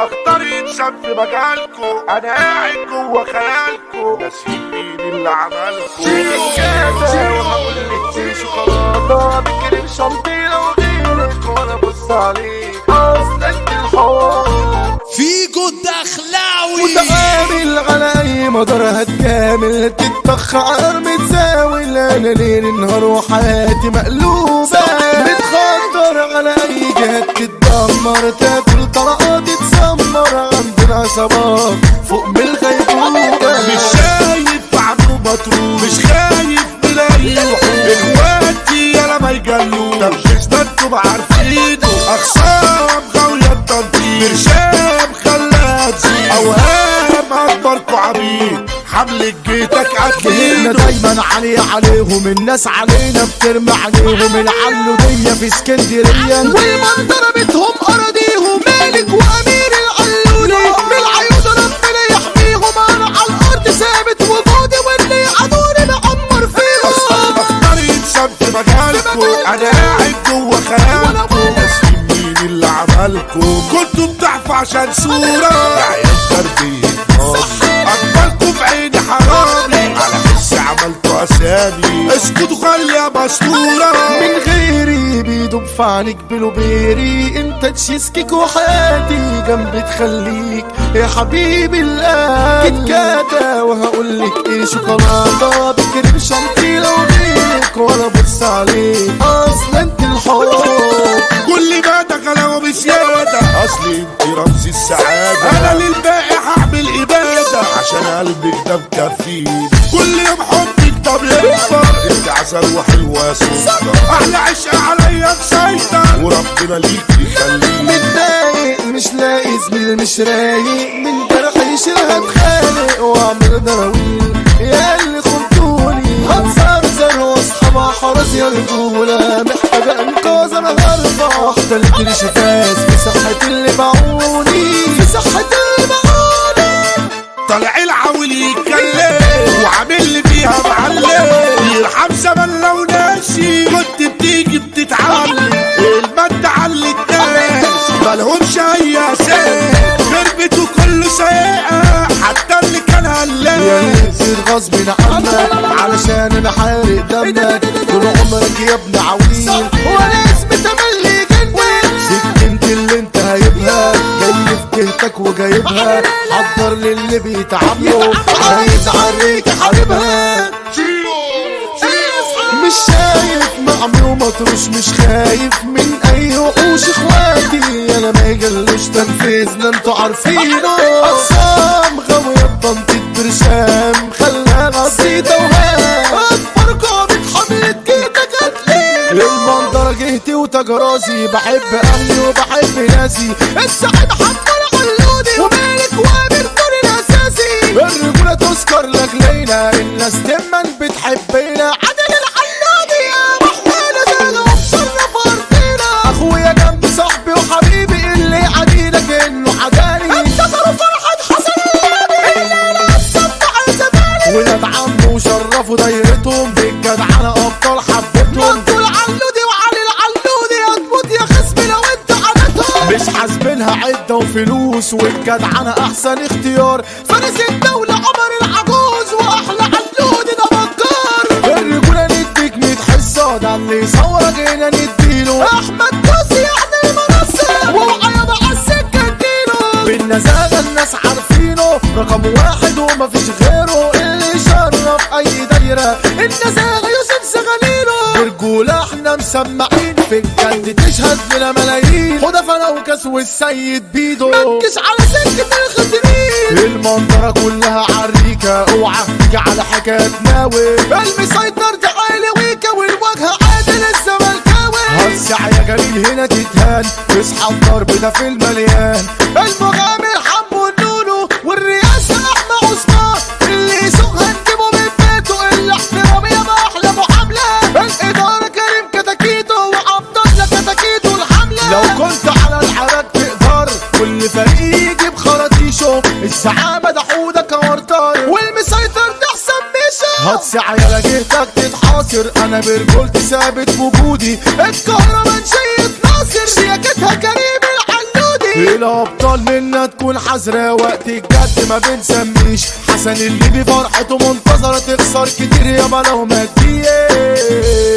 اختار انسان في مجالكو انا قاعد جوه خيالكو ناسيين مين اللي عملكو كده وهقول لك دي شوكولاته بكريم شانتيه وغيرك وانا بص عليك اصل انت الحب فيجو الدخلاوي متعامل على اي مدار هتكامل تتأخر متزاول انا ليل نهار وحياتي مقلوبة متخدر على اي جهة تتدمر تاكل طلقات تتسمر عندنا عصابات فوق من الغيبوبة مش شايف عمرو مطروح مش خايف نلاقي وحوش اخواتي يلا ما يجلوش طب مش ده انتم عارفينه اخصام غاوية التنطيط برشام خلاها تزيد اوهام اكبركوا عبيد حمل جيتك هنا اكيد دايما علي عليهم الناس علينا بترمي عليهم العلودية في اسكندرية والمنظرة بتهم اراضيهم مالك وامير العلولي من العيون ربنا يحميهم انا على الارض ثابت وجودي واللي يعادوني بعمر فيهم اختار انسان في مجالكو انا قاعد جوه خيالكو ناسيين مين اللي عملكو كنتوا بتحفوا عشان صورة يا عيال تربية اكبركم في عيني حرامي على حس عملتوا اسامي اسكتوا خليها مستورة من غيري بيدوب في عينيك بلوبيري انت تشيسكيك وحياتي جنبي تخليك يا حبيبي القلب كتكاتا وهقول لك ايه شوكولاته بكريم شانتيه وغيرك وانا بص عليك اصل انت الحب كل ما دخلوا بزيادة اصل انت رمز السعادة انا للباقي هعمل ابادة عشان قلبك ده مكفيني كل يوم حبك ده بيكبر انت عسل وحلوة سكر احلى عشق عليا مسيطر وربنا ليك يخليني متضايق مش لاقي زميل مش رايق من جرح يشيلها اتخانق واعمل دراويل يا اللي خنتوني هتزرزر واصحاب حرس يا رجولة محتاجة انقاذ انا هربع واحدة اللي تري شفاس في صحة اللي باعوني في صحة اللي باعوني طالع العول يتكلم وعامل لي فيها معلم يرحم زمن لو ناسي كنت بتيجي بتتعلم المادة على الناس مالهمش اي اساس خربت وكله سايقة حتى اللي كان يا هلاس نزل غصب عنك علشان انا حارق دمك طول عمرك يا ابن عويل وانا اسمي تملي جنك سكنت اللي انت هايبها جاي في جهتك وجايبها حضر للي بيتعاملوا عايز عليك حاربها مش شايف معمي ومطروش مش خايف من اي وحوش اخواتي انا ما يجلوش تنفيذنا انتوا عارفينه اقسام غاوية تنطيط برشام خلاها بسيطة وهام اكبر قامة حملة جيتك هتلاقي المنظرة جهتي وتجراسي بحب اهلي وبحب ناسي السعيد حمد علودي ومالك وامر دوري الاساسي الرجولة تذكر لك ليلى الناس دايما بتحبنا عدل العلودي يا محمد زانا ومشرف ارضنا اخويا جنب صاحبي وحبيبي اللي عديلك انه حداني انتصروا فرحة حسن الليبي اللي لا تصدع زماني ولاد عمه وشرفوا دايرتهم بالجدعنة ابطال حبتهم انتوا العلودي وعلي العلودي اضبط يا خصمي لو انت عادتهم مش حاسبينها عدة وفلوس والجدعنة احسن اختيار فارس الدولة عمر العجوز واحلى علودي ده بكار الرجولة نديك ميت حصة ده اللي يصورك هنا نديله احمد كوسي يعني المنصة وعيا مع السكة اديله بالنزاهة الناس عارفينه رقم واحد ومفيش غيره اللي يشرف اي دايرة النزاهة يوسف زغليله برجولة احنا مسمعين في الجد تشهد لنا ملايين خد فانا وكاس والسيد بيدو مكش على سكة الخطرين المنظرة كلها عريكة اوعى تيجي على حكاية ناوي المسيطر ده عالي ويكا والوجه عادل الزملكاوي هسع يا جميل هنا تتهان اصحى الضرب ده في المليان المغامر حمو النونو والرئاسة احمد عثمان اللي يسوقها نجيبه من بيته الاحترام يا احلى معاملة الادارة كريم كتاكيتو وعبد الله كتاكيتو الحملة لو كنت على الحراك تقدر كل فريق يجي بخراطيشه الزعامة ده حودك ورطار والمسيطر ده حسن ميشا هتسع يا جهتك تتحاصر انا برجولتي ثابت وجودي الكهرباء نشيط ناصر شياكتها كريم العنودي الابطال منا تكون حذرة وقت الجد ما بنسميش حسن اللي بفرحته منتظرة تخسر كتير يابا لو ما تجيش